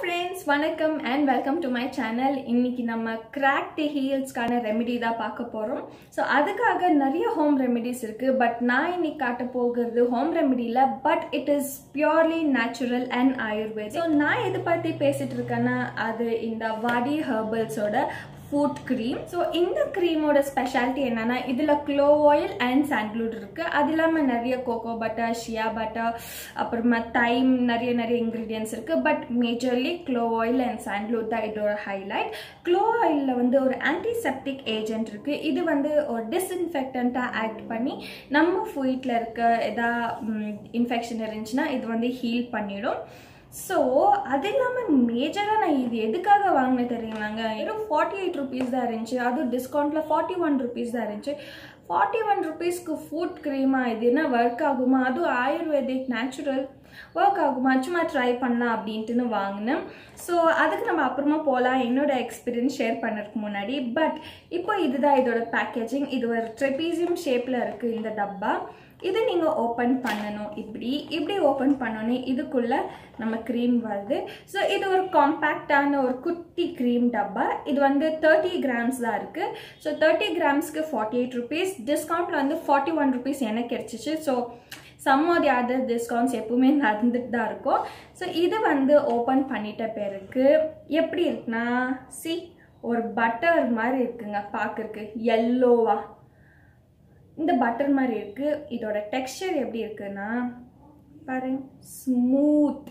friends வணக்கம் and welcome to my channel இன்னைக்கு நம்ம கிராக்டு ஹீல்ஸ்க்கான ரெமெடி தான் பார்க்க போகிறோம் ஸோ அதுக்காக நிறைய ஹோம் ரெமெடிஸ் இருக்குது பட் நான் இன்னைக்கு காட்ட போகிறது ஹோம் ரெமெடியில் but it is purely natural and Ayurveda so நான் எது பற்றி பேசிட்டு இருக்கேன்னா அது இந்த வாடி ஹெர்பல்ஸோட ஃபுட் க்ரீம் ஸோ இந்த க்ரீமோட ஸ்பெஷாலிட்டி என்னன்னா இதில் க்ளோ ஆயில் அண்ட் சாண்ட்லூட் இருக்குது அது இல்லாமல் நிறைய கோகோ பட்டர் ஷியா பட்டர் அப்புறமா தைம் நிறைய நிறைய இன்க்ரீடியன்ஸ் இருக்குது but majorly clove oil and sandalwood தான் இதோட ஹைலைட் க்ளோ ஆயிலில் வந்து ஒரு ஆன்டிசெப்டிக் ஏஜென்ட் இருக்குது இது வந்து ஒரு டிஸ்இன்ஃபெக்டண்ட்டாக ஆக்ட் பண்ணி நம்ம ஃபுயிட்டில் இருக்க எதா இன்ஃபெக்ஷன் இருந்துச்சுன்னா இது வந்து ஹீல் பண்ணிடும் ஸோ அது இல்லாமல் மேஜராக நான் இது எதுக்காக வாங்கினேன் தெரியுங்களாங்க வெறும் ஃபார்ட்டி எயிட் ருபீஸ் தான் இருந்துச்சு அதுவும் டிஸ்கவுண்ட்டில் ஃபார்ட்டி ஒன் ருபீஸ் தான் இருந்துச்சு ஃபார்ட்டி ஒன் ருபீஸ்க்கு ஃபுட் க்ரீமா இது என்ன ஒர்க் ஆகுமா அதுவும் ஆயுர்வேதிக் நேச்சுரல் ஒர்க் ஆகுமா சும்மா ட்ரை பண்ணலாம் அப்படின்ட்டுன்னு வாங்கினேன் ஸோ அதுக்கு நம்ம அப்புறமா போகலாம் என்னோட எக்ஸ்பீரியன்ஸ் ஷேர் பண்ணுறதுக்கு முன்னாடி பட் இப்போ இதுதான் இதோட பேக்கேஜிங் இது ஒரு ட்ரெபீசியம் ஷேப்பில் இருக்குது இந்த டப்பா இதை நீங்கள் ஓப்பன் பண்ணணும் இப்படி இப்படி ஓப்பன் பண்ணோன்னே இதுக்குள்ளே நம்ம க்ரீம் வருது ஸோ இது ஒரு காம்பேக்டான ஒரு குட்டி க்ரீம் டப்பா இது வந்து தேர்ட்டி கிராம்ஸ் தான் இருக்குது ஸோ தேர்ட்டி கிராம்ஸ்க்கு ஃபார்ட்டி எயிட் ருபீஸ் டிஸ்கவுண்ட்டில் வந்து ஃபார்ட்டி ஒன் ருபீஸ் எனக்கு கிடச்சிச்சு so some or the other discounts எப்பவுமே நடந்துட்டு தான் இருக்கும் ஸோ இது வந்து ஓப்பன் பண்ணிட்ட பிறகு எப்படி இருக்குன்னா சி ஒரு பட்டர் மாதிரி இருக்குங்க பார்க்குறக்கு எல்லோவா இந்த பட்டர் மாதிரி இருக்குது இதோட டெக்ஸ்டர் எப்படி இருக்குன்னா பாருங்க ஸ்மூத்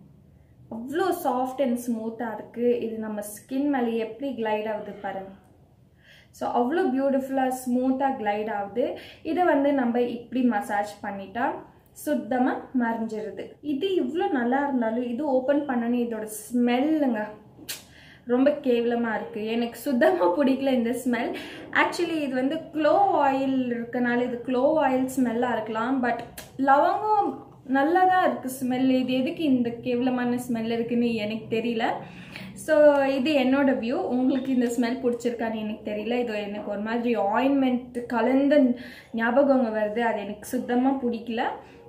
அவ்வளோ சாஃப்ட் அண்ட் ஸ்மூத்தாக இருக்குது இது நம்ம ஸ்கின் மேலே எப்படி கிளைட் ஆகுது பாருங்க ஸோ அவ்வளோ பியூட்டிஃபுல்லாக ஸ்மூத்தாக கிளைட் ஆகுது இதை வந்து நம்ம இப்படி மசாஜ் பண்ணிட்டா சுத்தமாக மறைஞ்சிருது இது இவ்வளோ நல்லா இருந்தாலும் இது ஓப்பன் பண்ணணும் இதோட ஸ்மெல்லுங்க ரொம்ப கேவலமாக இருக்குது எனக்கு சுத்தமாக பிடிக்கல இந்த ஸ்மெல் ஆக்சுவலி இது வந்து க்ளோ ஆயில் இருக்கனால இது க்ளோ ஆயில் ஸ்மெல்லாக இருக்கலாம் பட் லவங்கம் நல்லா தான் இருக்குது ஸ்மெல் இது எதுக்கு இந்த கேவலமான ஸ்மெல் இருக்குன்னு எனக்கு தெரியல ஸோ இது என்னோட வியூ உங்களுக்கு இந்த ஸ்மெல் பிடிச்சிருக்கான்னு எனக்கு தெரியல இது எனக்கு ஒரு மாதிரி ஆயின்மெண்ட் கலந்த ஞாபகங்க வருது அது எனக்கு சுத்தமாக பிடிக்கல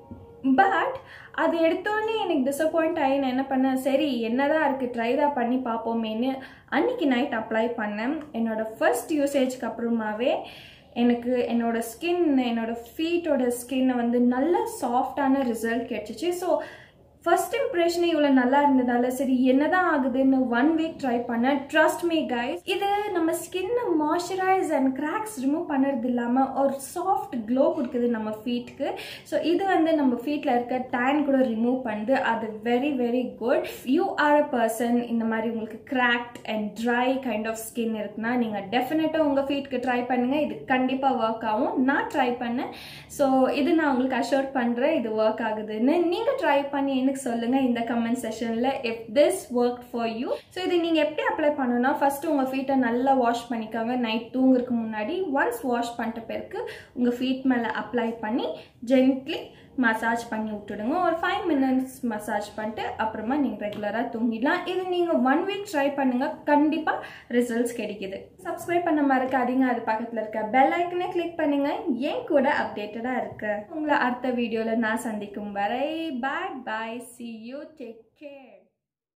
பட் அது எடுத்தோடனே எனக்கு டிசப்பாயிண்ட் ஆகி நான் என்ன பண்ணேன் சரி என்னதான் இருக்குது ட்ரை தான் பண்ணி பார்ப்போமேன்னு அன்னைக்கு நைட் அப்ளை பண்ணேன் என்னோட ஃபர்ஸ்ட் யூசேஜ்க்கு அப்புறமாவே எனக்கு என்னோட ஸ்கின் என்னோட ஃபீட்டோட ஸ்கின்னை வந்து நல்ல சாஃப்டான ரிசல்ட் கிடச்சிச்சு ஸோ ஃபர்ஸ்ட் இம்ப்ரெஷனே இவ்வளோ நல்லா இருந்ததால சரி என்னதான் ஆகுதுன்னு ஒன் வீக் ட்ரை பண்ணேன் ட்ரஸ்ட் மீ கைஸ் இது நம்ம ஸ்கின்னை மாய்ஸ்சரைஸ் அண்ட் கிராக்ஸ் ரிமூவ் பண்ணுறது இல்லாமல் ஒரு சாஃப்ட் க்ளோ கொடுக்குது நம்ம ஃபீட்டுக்கு ஸோ இது வந்து நம்ம ஃபீட்டில் இருக்க டேன் கூட ரிமூவ் பண்ணுது அது very very good you are a person இந்த மாதிரி உங்களுக்கு cracked and dry kind of skin இருக்குன்னா நீங்கள் டெஃபினட்டாக உங்கள் ஃபீட்டுக்கு ட்ரை பண்ணுங்கள் இது கண்டிப்பாக ஒர்க் ஆகும் நான் ட்ரை பண்ணேன் ஸோ இது நான் உங்களுக்கு அஷோர் பண்ணுறேன் இது ஒர்க் ஆகுதுன்னு நீங்கள் ட்ரை பண்ணி எனக்கு சொல்லுங்கள் இந்த கமெண்ட் செஷனில் if this work for you so இது நீங்கள் எப்படி அப்ளை பண்ணணும்னா ஃபஸ்ட்டு உங்கள் ஃபீட்டை நல்லா வாஷ் பண்ணிக்கோங்க நைட் தூங்குறதுக்கு முன்னாடி ஒன்ஸ் வாஷ் பண்ணிட்ட பிறகு உங்கள் ஃபீட் மேலே அப்ளை பண்ணி ஜென்ட்லி மசாஜ் பண்ணி விட்டுடுங்க ஒரு ஃபைவ் மினிட்ஸ் மசாஜ் பண்ணிட்டு அப்புறமா நீங்கள் ரெகுலராக தூங்கிடலாம் இது நீங்கள் ஒன் வீக் ட்ரை பண்ணுங்கள் கண்டிப்பாக ரிசல்ட்ஸ் கிடைக்குது சப்ஸ்கிரைப் பண்ண மறக்காதீங்க அது பக்கத்தில் இருக்க பெல் ஐக்கனை கிளிக் பண்ணுங்க ஏன் கூட அப்டேட்டடாக இருக்கு உங்களை அடுத்த வீடியோவில் நான் சந்திக்கும் வரை bye bye see you take care